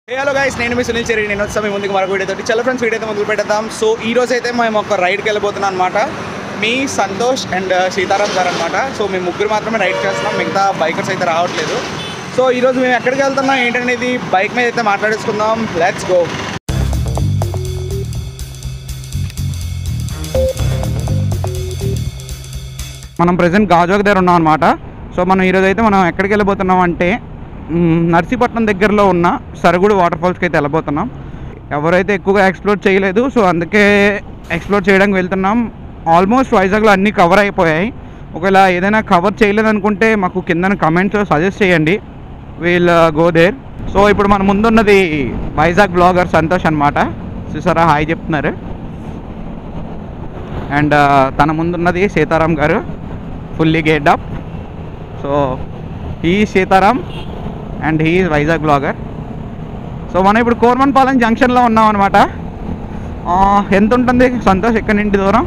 hello guys నేను మీ సునీల్ చెరి నేను వచ్చాము మీ ముందుకు మరొక వీడియో తోటి చాలా ఫ్రెండ్స్ వీడియో అయితే మొదలు పెడదాం సో ఈ రోజు అయితే మేము ఒక రైడ్కి వెళ్ళిపోతున్నాం అనమాట మీ సంతోష్ అండ్ సీతారాం గారు అనమాట సో మేము ముగ్గురు మాత్రమే రైడ్ చేస్తున్నాం మిగతా బైకర్స్ అయితే రావట్లేదు సో ఈ రోజు మేము ఎక్కడికి వెళ్తున్నాం ఏంటనేది బైక్ మీద అయితే మాట్లాడేసుకుందాం లెట్స్ గో మనం ప్రజెంట్ గాజోక్ దగ్గర ఉన్నాం అనమాట సో మనం ఈరోజు అయితే మనం ఎక్కడికి వెళ్ళిపోతున్నాం అంటే మ్, నర్సీపట్నం దగ్గరలో ఉన్న సరుగుడు వాటర్ ఫాల్స్కి అయితే వెళ్ళిపోతున్నాం ఎవరైతే ఎక్కువగా ఎక్స్ప్లోర్ చేయలేదు సో అందుకే ఎక్స్ప్లోర్ చేయడానికి వెళ్తున్నాం ఆల్మోస్ట్ వైజాగ్లో అన్నీ కవర్ అయిపోయాయి ఒకవేళ ఏదైనా కవర్ చేయలేదు అనుకుంటే మాకు కింద కమెంట్స్ సజెస్ట్ చేయండి వీల్ గో దేర్ సో ఇప్పుడు మన ముందున్నది వైజాగ్ బ్లాగర్ సంతోష్ అనమాట చూసారా హాయ్ చెప్తున్నారు అండ్ తన ముందున్నది సీతారాం గారు ఫుల్లీ గేట్ అప్ సో ఈ Sitaram and he Vizag blogger so మనం ఇప్పుడు కోర్మన్పాలెం జంక్షన్లో ఉన్నాం అనమాట ఎంత ఉంటుంది సంతోష్ ఎక్కడి నుండి దూరం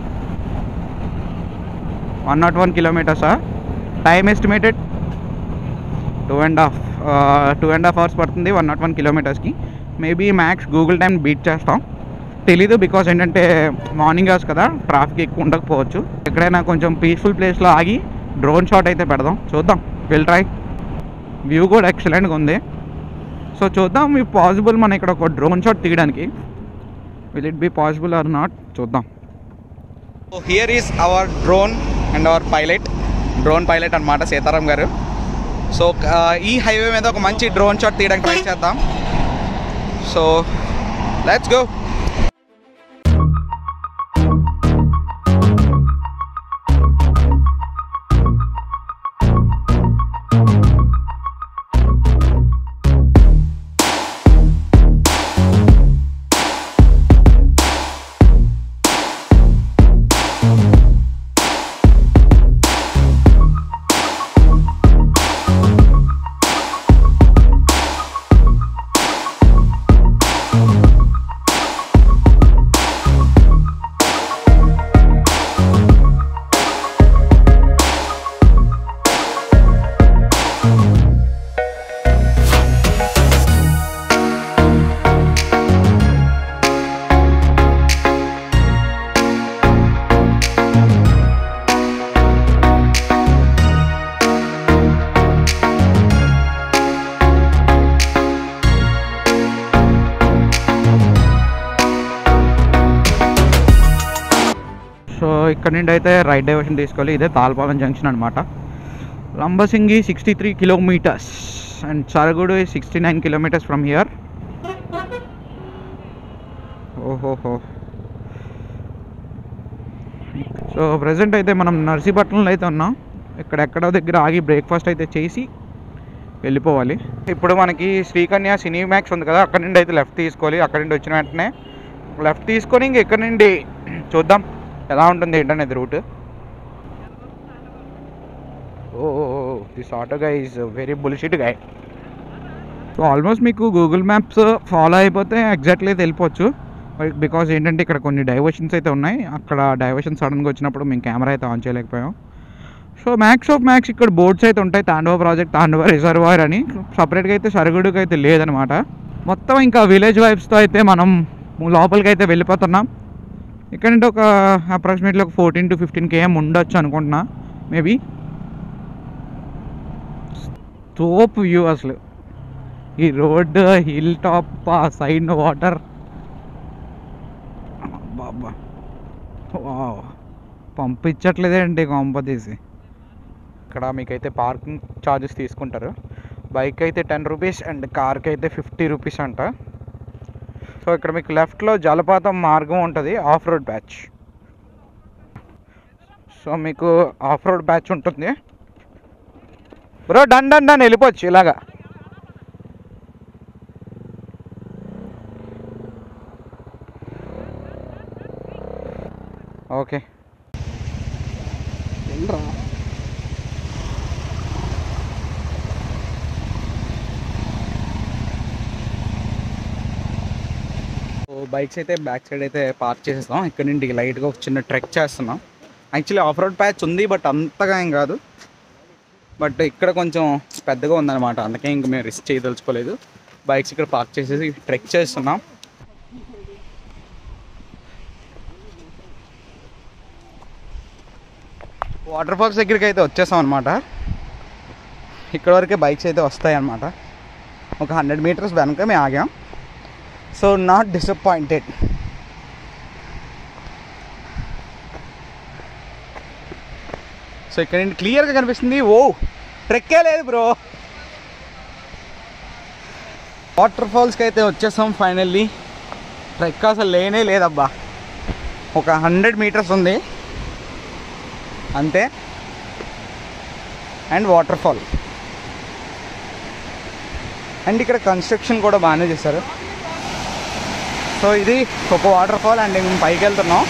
వన్ నాట్ వన్ కిలోమీటర్సా time estimated two and half two and half hours పడుతుంది వన్ నాట్ వన్ కిలోమీటర్స్కి maybe max Google time beat చేస్తాం తెలీదు బికాస్ ఏంటంటే మార్నింగ్ అవర్స్ కదా ట్రాఫిక్ ఎక్కువ ఉండకపోవచ్చు ఎక్కడైనా కొంచెం పీస్ఫుల్ ప్లేస్లో ఆగి డ్రోన్ షాట్ అయితే పెడదాం చూద్దాం విల్ ట్రై వ్యూ కూడా ఎక్సలెంట్గా ఉంది సో చూద్దాం ఇఫ్ పాసిబుల్ మనం ఇక్కడ ఒక డ్రోన్ షాట్ తీయడానికి will it be possible or not చూద్దాం here is our drone and our pilot drone pilot అనమాట సీతారాం గారు సో ఈ హైవే మీద ఒక మంచి డ్రోన్ షాట్ తీయడానికి ట్రై చేద్దాం సో లెట్స్ గో సో ఇక్కడ నుండి అయితే రైట్ డైవర్షన్ తీసుకోవాలి ఇదే తాల్పాలెం జంక్షన్ అనమాట Lambasingi sixty three kilometres and Saragudu sixty nine kilometres from here ఓహోహో సో ప్రజెంట్ అయితే మనం నర్సీపట్నంలో అయితే ఉన్నాం ఇక్కడ ఎక్కడో దగ్గర ఆగి బ్రేక్ఫాస్ట్ అయితే చేసి వెళ్ళిపోవాలి ఇప్పుడు మనకి శ్రీకన్య సినీ మ్యాక్స్ ఉంది కదా అక్కడ నుండి అయితే లెఫ్ట్ తీసుకోవాలి అక్కడ నుండి వచ్చిన వెంటనే లెఫ్ట్ తీసుకొని ఇంక ఇక్కడ నుండి చూద్దాం ఎలా ఉంటుంది ఏంటనేది route oh this auto guy is very bullshit guy so almost మీకు గూగుల్ మ్యాప్స్ ఫాలో అయిపోతే ఎగ్జాక్ట్లీ వెళ్ళిపోవచ్చు బికాజ్ ఏంటంటే ఇక్కడ కొన్ని డైవర్షన్స్ అయితే ఉన్నాయి అక్కడ డైవర్షన్ సడన్గా వచ్చినప్పుడు మేము కెమెరా అయితే ఆన్ చేయలేకపోయాం సో మ్యాక్స్ ఆఫ్ మ్యాక్స్ ఇక్కడ బోర్డ్స్ అయితే ఉంటాయి తాండవ ప్రాజెక్ట్ తాండవ రిజర్వాయర్ అని సపరేట్గా అయితే సరుగుడుకు అయితే లేదనమాట మొత్తం ఇంకా విలేజ్ వైబ్స్తో అయితే మనం లోపలికి అయితే వెళ్ళిపోతున్నాం ఇక్కడ నుండి ఒక అప్రాక్సిమేట్లీ ఒక ఫోర్టీన్ టు ఫిఫ్టీన్ కేఎం ఉండొచ్చు అనుకుంటున్నా మేబీ తోప్ వ్యూ అసలు ఈ రోడ్ హిల్ టాప్ ఆ సైడ్ వాటర్ బాబా పంపించట్లేదండి కొంప తీసి ఇక్కడ మీకైతే పార్కింగ్ ఛార్జెస్ తీసుకుంటారు బైక్ అయితే టెన్ రూపీస్ అండ్ కార్కి అయితే ఫిఫ్టీ రూపీస్ అంట సో ఇక్కడ మీకు లెఫ్ట్లో జలపాతం మార్గం ఉంటుంది ఆఫ్ రోడ్ బ్యాచ్ సో మీకు ఆఫ్ రోడ్ బ్యాచ్ ఉంటుంది బ్రో డన్ డన్ డన్ వెళ్ళిపోవచ్చు ఇలాగా ఓకే వెళ్ళరా బైక్స్ అయితే బ్యాక్ సైడ్ అయితే పార్క్ చేసేస్తాం ఇక్కడ నుండి లైట్గా ఒక చిన్న ట్రెక్ చేస్తున్నాం యాక్చువల్లీ ఆఫ్ రోడ్ ప్యాచ్ ఉంది బట్ అంతగా ఏం కాదు బట్ ఇక్కడ కొంచెం పెద్దగా ఉందన్నమాట అందుకే ఇంక మేము రిస్క్ చేయదలుచుకోలేదు బైక్స్ ఇక్కడ పార్క్ చేసేసి ట్రెక్ చేస్తున్నాం వాటర్ ఫాల్స్ దగ్గరికి అయితే వచ్చేసాం అనమాట ఇక్కడ వరకే బైక్స్ అయితే వస్తాయి అన్నమాట ఒక హండ్రెడ్ మీటర్స్ వెనక మేము ఆగాం సో నాట్ డిసప్పాయింటెడ్ సో ఇక్కడ నుండి క్లియర్గా కనిపిస్తుంది ఓ ట్రెక్కే లేదు బ్రో వాటర్ ఫాల్స్కి అయితే వచ్చేసాం ఫైనల్లీ ట్రెక్ అసలు లేనే లేదబ్బా ఒక హండ్రెడ్ మీటర్స్ ఉంది అంతే అండ్ వాటర్ ఫాల్ అండ్ ఇక్కడ కన్స్ట్రక్షన్ కూడా బాగానే చేశారు సో ఇది ఒక వాటర్ ఫాల్ అండ్ మేము పైకి వెళ్తున్నాం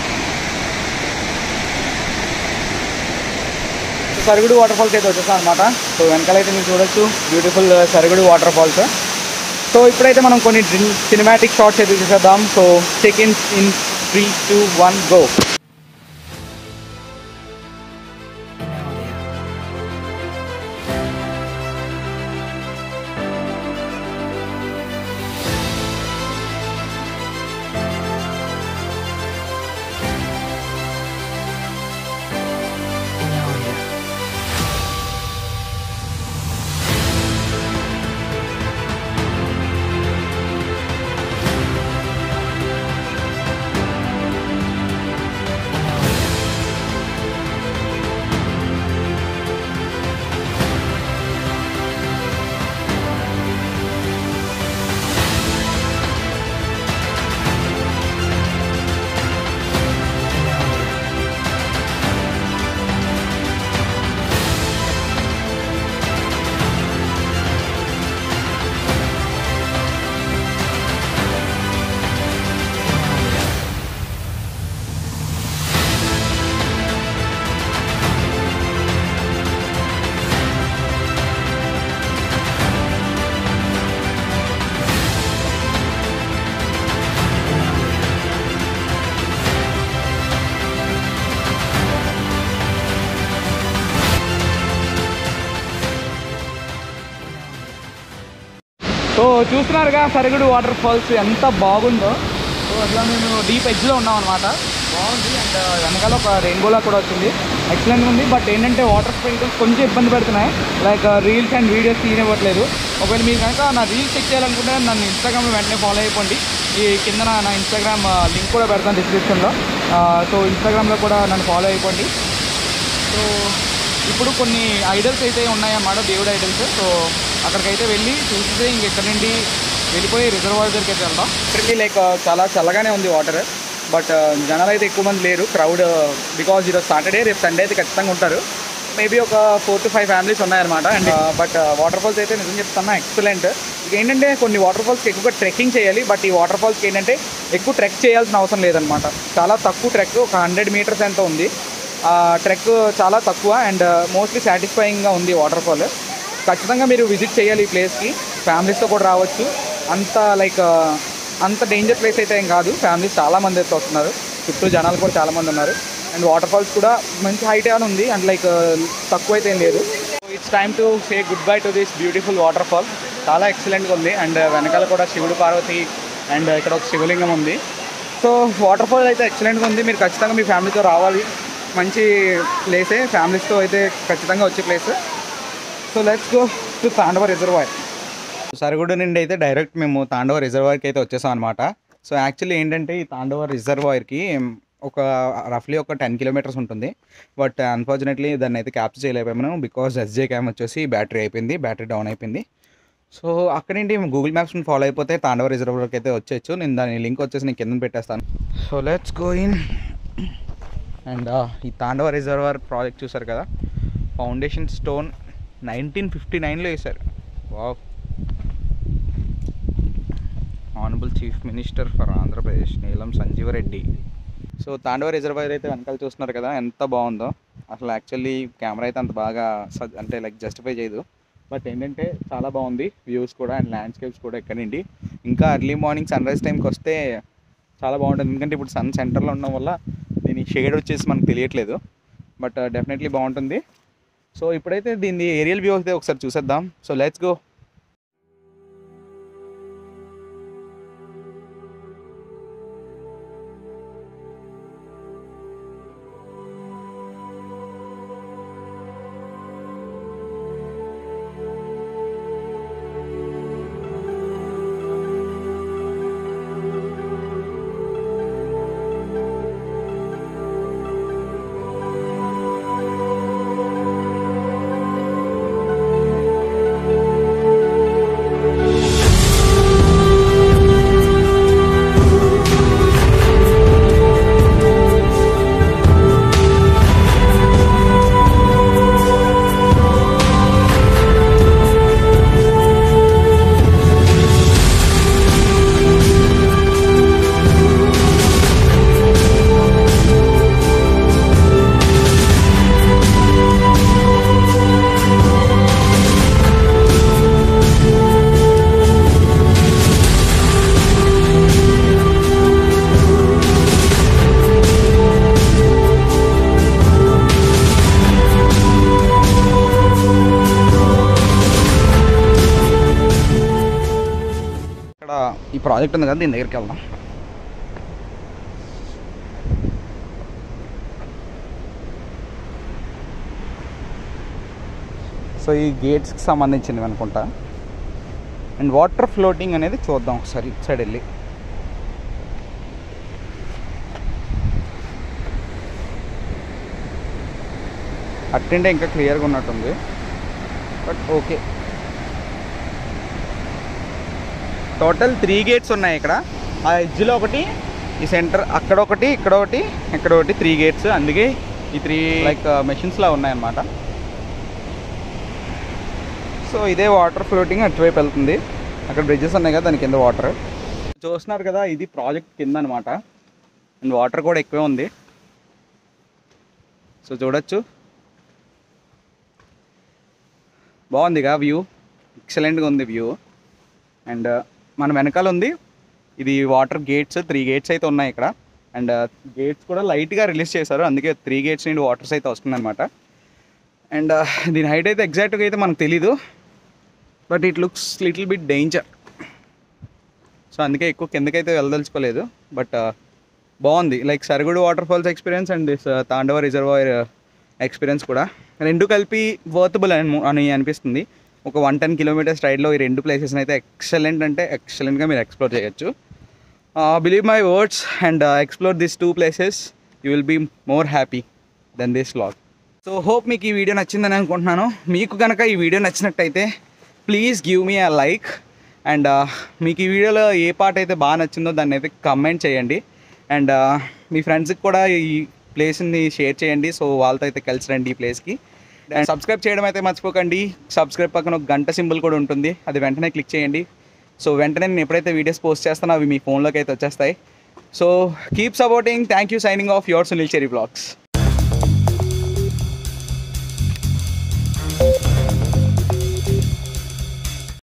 సో సరుగుడు వాటర్ ఫాల్స్ అయితే వచ్చేసాం అనమాట సో వెనకాలైతే మీరు చూడొచ్చు బ్యూటిఫుల్ సరుగుడు వాటర్ ఫాల్స్ సో ఇప్పుడైతే మనం కొన్ని సినిమాటిక్ షార్ట్స్ అయితే చూసేద్దాం so check in in three two one go so చూస్తున్నారుగా సరుగుడు వాటర్ ఫాల్స్ ఎంత బాగుందో సో అట్లా మేము డీప్ ఎడ్జ్లో ఉన్నాం అనమాట బాగుంది అండ్ వెనకాల ఒక రెయిన్బోలా కూడా వచ్చింది ఎక్సలెంట్ ఉంది బట్ ఏంటంటే వాటర్ స్ప్రింకిల్స్ కొంచెం ఇబ్బంది పెడుతున్నాయి లైక్ రీల్స్ అండ్ వీడియోస్ తీయనివ్వట్లేదు ఒకవేళ మీరు కనుక నా రీల్స్ చెక్ చేయాలనుకుంటే నన్ను ఇన్స్టాగ్రామ్లో వెంటనే ఫాలో అయిపోండి ఈ కింద నా- నా ఇన్స్టాగ్రామ్ లింక్ కూడా పెడతాను డిస్క్రిప్షన్లో సో ఇన్స్టాగ్రామ్లో కూడా నన్ను ఫాలో అయిపోండి సో ఇప్పుడు కొన్ని ఐడల్స్ అయితే ఉన్నాయన్నమాట దేవుడు ఐడల్స్ సో అక్కడికైతే వెళ్ళి చూస్తే ఇంక ఇక్కడ నుండి వెళ్ళిపోయి రిజర్వాయర్ దగ్గరికి అయితే వెళ్దాం ఇక్కడికి లైక్ చాలా చల్లగానే ఉంది వాటర్ బట్ జనాలు అయితే ఎక్కువ మంది లేరు క్రౌడ్ బికాజ్ ఈరోజు సాటర్డే రేపు సండే అయితే ఖచ్చితంగా ఉంటారు మేబీ ఒక ఫోర్ టు ఫైవ్ ఫ్యామిలీస్ ఉన్నాయన్నమాట అండ్ బట్ వాటర్ ఫాల్స్ అయితే నిజం చెప్తున్నా ఎక్సలెంట్ ఇక ఏంటంటే కొన్ని వాటర్ ఫాల్స్కి ఎక్కువగా ట్రెక్కింగ్ చేయాలి బట్ ఈ వాటర్ ఫాల్స్కి ఏంటంటే ఎక్కువ ట్రెక్ చేయాల్సిన అవసరం లేదనమాట చాలా తక్కువ ట్రెక్ ఒక హండ్రెడ్ మీటర్స్ ఎంత ఉంది ఆ ట్రెక్ చాలా తక్కువ అండ్ మోస్ట్లీ సాటిస్ఫైయింగ్గా ఉంది వాటర్ ఫాల్ ఖచ్చితంగా మీరు విజిట్ చేయాలి ఈ ప్లేస్కి ఫ్యామిలీస్తో కూడా రావచ్చు అంత లైక్ అంత డేంజర్ ప్లేస్ అయితే ఏం కాదు ఫ్యామిలీస్ చాలా మంది అయితే వస్తున్నారు చుట్టూ జనాలు కూడా చాలా మంది ఉన్నారు అండ్ వాటర్ ఫాల్స్ కూడా మంచి హైట్ అని ఉంది అండ్ లైక్ తక్కువ అయితే ఏం లేదు it's time to say goodbye to this beautiful waterfall చాలా ఎక్సలెంట్గా ఉంది అండ్ వెనకాల కూడా శివుడు పార్వతి అండ్ ఇక్కడ ఒక శివలింగం ఉంది సో వాటర్ ఫాల్ అయితే ఎక్సలెంట్గా ఉంది మీరు ఖచ్చితంగా మీ ఫ్యామిలీతో రావాలి మంచి ప్లేసే ఫ్యామిలీస్తో అయితే ఖచ్చితంగా వచ్చే place so let's go to Tandava reservoir Sarugudu నుండి అయితే డైరెక్ట్ మేము తాండవ రిజర్వాయర్కి అయితే వచ్చేసాం అనమాట సో యాక్చువల్లీ ఏంటంటే ఈ తాండవ రిజర్వాయర్కి ఒక రఫ్లీ ఒక టెన్ కిలోమీటర్స్ ఉంటుంది బట్ అన్ఫార్చునేట్లీ దాన్ని అయితే క్యాప్చర్ చేయలేకపోయాము బికాజ్ ఎస్జే క్యామ్ వచ్చేసి బ్యాటరీ అయిపోయింది బ్యాటరీ డౌన్ అయిపోయింది సో అక్కడ నుండి గూగుల్ మ్యాప్స్ని ఫాలో అయిపోతే తాండవ రిజర్వాయర్కి అయితే వచ్చేయచ్చు నేను దాని లింక్ వచ్చేసి నేను కింద పెట్టేస్తాను so let's go in and ఈ తాండవ రిజర్వాయర్ ప్రాజెక్ట్ చూసారు కదా ఫౌండేషన్ స్టోన్ నైన్టీన్ ఫిఫ్టీ నైన్లో వేశారు wow honourable chief minister for Andhra Pradesh Neelam Sanjiva Reddy so Tandava reservoir అయితే వెనకాల చూస్తున్నారు కదా ఎంత బాగుందో అసలు యాక్చువల్లీ కెమెరా అయితే అంత బాగా స- అంటే లైక్ జస్టిఫై చేయదు బట్ ఏంటంటే చాలా బాగుంది వ్యూస్ కూడా అండ్ ల్యాండ్స్కేప్స్ కూడా ఇక్కడ నుండి ఇంకా ఎర్లీ మార్నింగ్ సన్ రైజ్ టైంకి వస్తే చాలా బాగుంటుంది ఎందుకంటే ఇప్పుడు సన్ సెంటర్లో ఉండడం వల్ల దీని షేడ్ వచ్చేసి మనకు తెలియట్లేదు బట్ డెఫినెట్లీ బాగుంటుంది సో ఇప్పుడైతే దీని ఏరియల్ వ్యూ అయితే ఒకసారి చూసేద్దాం సో లెట్స్ గో ఇక్కడ ఈ ప్రాజెక్ట్ ఉంది కదా దీని దగ్గరికి వెళ్దాం సో ఈ గేట్స్కి సంబంధించినవి అనుకుంటా అండ్ వాటర్ ఫ్లోటింగ్ అనేది చూద్దాం ఒకసారి ఇటు సైడ్ వెళ్ళి అట్టింటే ఇంకా క్లియర్గా ఉన్నట్టుంది but okay total three gates ఉన్నాయి ఇక్కడ ఆ ఎడ్జ్లో ఒకటి ఈ సెంటర్ అక్కడ ఒకటి ఇక్కడ ఒకటి ఇక్కడ ఒకటి త్రీ గేట్స్ అందుకే ఈ త్రీ లైక్ మెషిన్స్లా ఉన్నాయన్నమాట సో ఇదే వాటర్ ఫ్లోటింగ్ అటువైపు వెళ్తుంది అక్కడ బ్రిడ్జెస్ ఉన్నాయి కదా దాని కింద వాటర్ చూస్తున్నారు కదా ఇది ప్రాజెక్ట్ కింద అనమాట అండ్ వాటర్ కూడా ఎక్కువే ఉంది సో చూడొచ్చు బాగుందిగా వ్యూ ఎక్సలెంట్గా ఉంది వ్యూ అండ్ మన వెనకాల ఉంది ఇది వాటర్ గేట్స్ త్రీ గేట్స్ అయితే ఉన్నాయి ఇక్కడ అండ్ గేట్స్ కూడా లైట్గా రిలీజ్ చేశారు అందుకే త్రీ గేట్స్ నుండి వాటర్స్ అయితే వస్తుందన్నమాట అండ్ దీని హైట్ అయితే ఎగ్జాక్ట్గా అయితే మనకు తెలీదు but it looks little bit danger so అందుకే ఎక్కువ కిందకైతే వెళ్ళదలుచుకోలేదు బట్ బాగుంది like Sarugudu waterfalls experience and this Tandava reservoir experience కూడా రెండు కలిపి వర్తబుల్ అని అని అనిపిస్తుంది ఒక వన్ టెన్ కిలోమీటర్స్ రైడ్లో ఈ రెండు ప్లేసెస్ని అయితే ఎక్సలెంట్ అంటే ఎక్సలెంట్గా మీరు ఎక్స్ప్లోర్ చేయొచ్చు believe my words and explore this two places you will be more happy than this log so hope మీకు ఈ వీడియో నచ్చిందని అనుకుంటున్నాను మీకు కనుక ఈ వీడియో నచ్చినట్టయితే please give me a like and మీకు ఈ వీడియోలో ఏ పార్ట్ అయితే బాగా నచ్చిందో దాన్ని అయితే కమెంట్ చేయండి అండ్ మీ ఫ్రెండ్స్కి కూడా ఈ ప్లేస్ని షేర్ చేయండి సో వాళ్ళతో అయితే కలిసి రండి ఈ ప్లేస్కి అండ్ సబ్స్క్రైబ్ చేయడం అయితే మర్చిపోకండి సబ్స్క్రైబ్ పక్కన ఒక గంట సింబల్ కూడా ఉంటుంది అది వెంటనే క్లిక్ చేయండి సో వెంటనే నేను ఎప్పుడైతే వీడియోస్ పోస్ట్ చేస్తానో అవి మీ ఫోన్లోకి అయితే వచ్చేస్తాయి so keep supporting thank you signing off your Sunil Cherry blogs